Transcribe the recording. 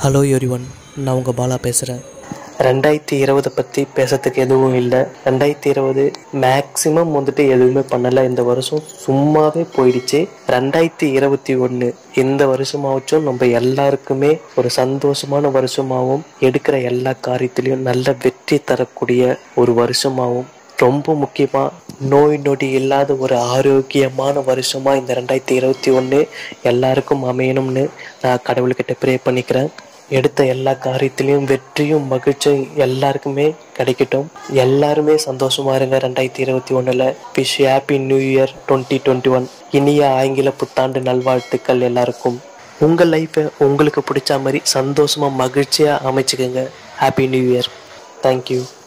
hello everyone நான் உங்கள் பாலா பேசுகிறேன் ரெண்டாயிரத்தி இருபதை பற்றி பேசுறதுக்கு எதுவும் இல்லை ரெண்டாயிரத்தி இருபது மேக்ஸிமம் வந்துட்டு எதுவுமே பண்ணலை இந்த வருஷம் சும்மாவே போயிடுச்சு ரெண்டாயிரத்தி இருபத்தி ஒன்று இந்த வருஷமாச்சும் நம்ம எல்லாருக்குமே ஒரு சந்தோஷமான வருஷமாகவும் எடுக்கிற எல்லா காரியத்திலையும் நல்ல வெற்றி தரக்கூடிய ஒரு வருஷமாகவும் ரொம்ப முக்கியமாக நோய் நொடி இல்லாத ஒரு ஆரோக்கியமான வருஷமாக இந்த ரெண்டாயிரத்தி இருபத்தி ஒன்று எல்லாருக்கும் அமையணும்னு நான் கடவுள்கிட்ட ப்ரே பண்ணிக்கிறேன் எடுத்த எல்லா காரியத்திலையும் வெற்றியும் மகிழ்ச்சியும் எல்லாருக்குமே கிடைக்கட்டும் எல்லாருமே சந்தோஷமா இருங்க ரெண்டாயிரத்தி இருபத்தி ஒன்றில் wish happy new year twenty twenty one இனிய ஆங்கில புத்தாண்டு நல்வாழ்த்துக்கள் எல்லாருக்கும் உங்கள் லைஃப்பை உங்களுக்கு பிடிச்ச மாதிரி சந்தோஷமாக மகிழ்ச்சியாக அமைச்சுக்கோங்க ஹாப்பி நியூ இயர் தேங்க்யூ